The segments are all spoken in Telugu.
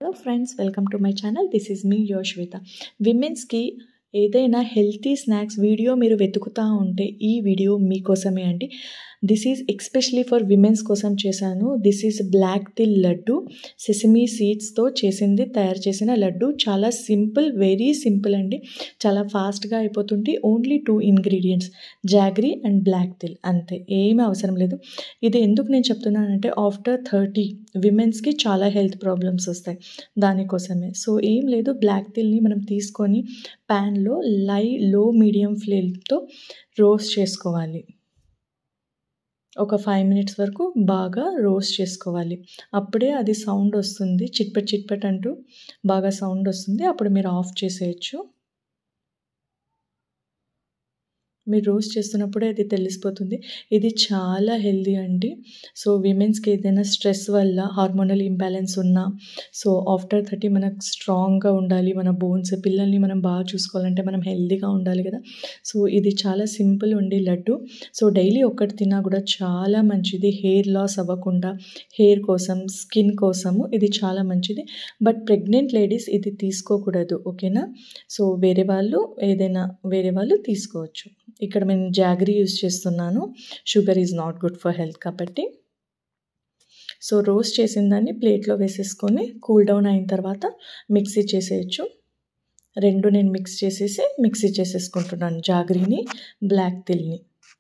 hello friends welcome to my channel this is మీ యోశ్విత విమెన్స్కి ఏదైనా హెల్తీ స్నాక్స్ వీడియో మీరు వెతుకుతూ ఉంటే ఈ వీడియో మీకోసమే అండి this is especially for women's కోసం చేశాను this is black til laddu sesame సీడ్స్తో చేసింది తయారు చేసిన లడ్డు చాలా సింపుల్ వెరీ సింపుల్ అండి చాలా ఫాస్ట్గా అయిపోతుంది only two ingredients jaggery and black til అంతే ఏమీ అవసరం లేదు ఇది ఎందుకు నేను చెప్తున్నానంటే ఆఫ్టర్ థర్టీ విమెన్స్కి చాలా హెల్త్ ప్రాబ్లమ్స్ వస్తాయి దానికోసమే సో ఏం లేదు బ్లాక్ దిల్ని మనం తీసుకొని ప్యాన్లో లై లో మీడియం ఫ్లేమ్తో రోస్ట్ చేసుకోవాలి ఒక ఫైవ్ మినిట్స్ వరకు బాగా రోస్ట్ చేసుకోవాలి అప్పుడే అది సౌండ్ వస్తుంది చిట్పట్ చిట్పట్ అంటూ బాగా సౌండ్ వస్తుంది అప్పుడు మీరు ఆఫ్ చేసేయచ్చు మీరు రోస్ట్ చేస్తున్నప్పుడే అది తెలిసిపోతుంది ఇది చాలా హెల్దీ అండి సో విమెన్స్కి ఏదైనా స్ట్రెస్ వల్ల హార్మోనల్ ఇంబ్యాలెన్స్ ఉన్నా సో ఆఫ్టర్ థర్టీ మనకు స్ట్రాంగ్గా ఉండాలి మన బోన్స్ పిల్లల్ని మనం బాగా చూసుకోవాలంటే మనం హెల్దీగా ఉండాలి కదా సో ఇది చాలా సింపుల్ ఉండి లడ్డు సో డైలీ ఒక్కటి తిన్నా కూడా చాలా మంచిది హెయిర్ లాస్ అవ్వకుండా హెయిర్ కోసం స్కిన్ కోసము ఇది చాలా మంచిది బట్ ప్రెగ్నెంట్ లేడీస్ ఇది తీసుకోకూడదు ఓకేనా సో వేరే వాళ్ళు ఏదైనా వేరే వాళ్ళు తీసుకోవచ్చు ఇక్కడ నేను జాగరీ యూస్ చేస్తున్నాను sugar is not good for health కాబట్టి సో రోస్ట్ చేసిన దాన్ని ప్లేట్లో వేసేసుకొని కూల్ డౌన్ అయిన తర్వాత మిక్సీ చేసేయచ్చు రెండు నేను మిక్స్ చేసేసి మిక్సీ చేసేసుకుంటున్నాను జాగరీని బ్లాక్ తిల్ని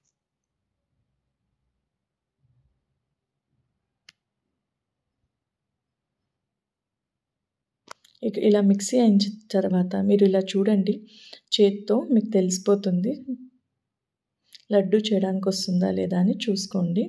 ఇక ఇలా మిక్సీ అయిన తర్వాత మీరు ఇలా చూడండి చేత్తో మీకు తెలిసిపోతుంది లడ్డు చేయడానికి వస్తుందా లేదా అని చూసుకోండి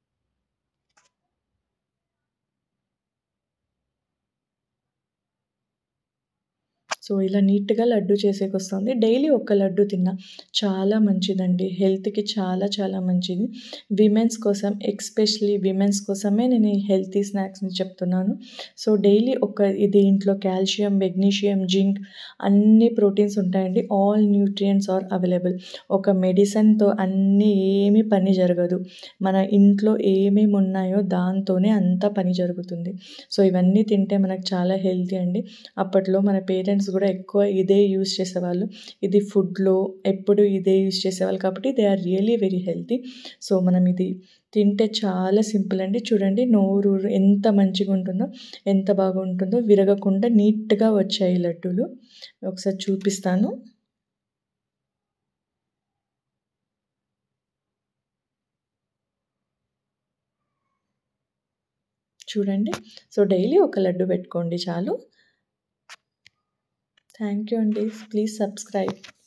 సో ఇలా నీట్గా లడ్డు చేసేకి వస్తుంది డైలీ ఒక్క లడ్డు తిన్నా చాలా మంచిదండి హెల్త్కి చాలా చాలా మంచిది విమెన్స్ కోసం ఎక్స్పెషలీ విమెన్స్ కోసమే నేను ఈ హెల్తీ స్నాక్స్ని చెప్తున్నాను సో డైలీ ఒక దీంట్లో కాల్షియం మెగ్నీషియం జింక్ అన్ని ప్రోటీన్స్ ఉంటాయండి ఆల్ న్యూట్రియంట్స్ ఆర్ అవైలబుల్ ఒక మెడిసిన్తో అన్నీ ఏమీ పని జరగదు మన ఇంట్లో ఏమేమి ఉన్నాయో దాంతోనే అంతా పని జరుగుతుంది సో ఇవన్నీ తింటే మనకు చాలా హెల్తీ అండి అప్పట్లో మన పేరెంట్స్ కూడా ఎక్కువ ఇదే యూస్ చేసేవాళ్ళు ఇది ఫుడ్లో ఎప్పుడు ఇదే యూస్ చేసేవాళ్ళు కాబట్టి they are really very healthy so మనం ఇది తింటే చాలా సింపుల్ అండి చూడండి నోరు ఎంత మంచిగా ఉంటుందో ఎంత బాగుంటుందో విరగకుండా నీట్గా వచ్చాయి లడ్డూలు ఒకసారి చూపిస్తాను చూడండి సో డైలీ ఒక లడ్డు పెట్టుకోండి చాలు థ్యాంక్ యూ అండి ప్లీజ్ సబ్స్క్రైబ్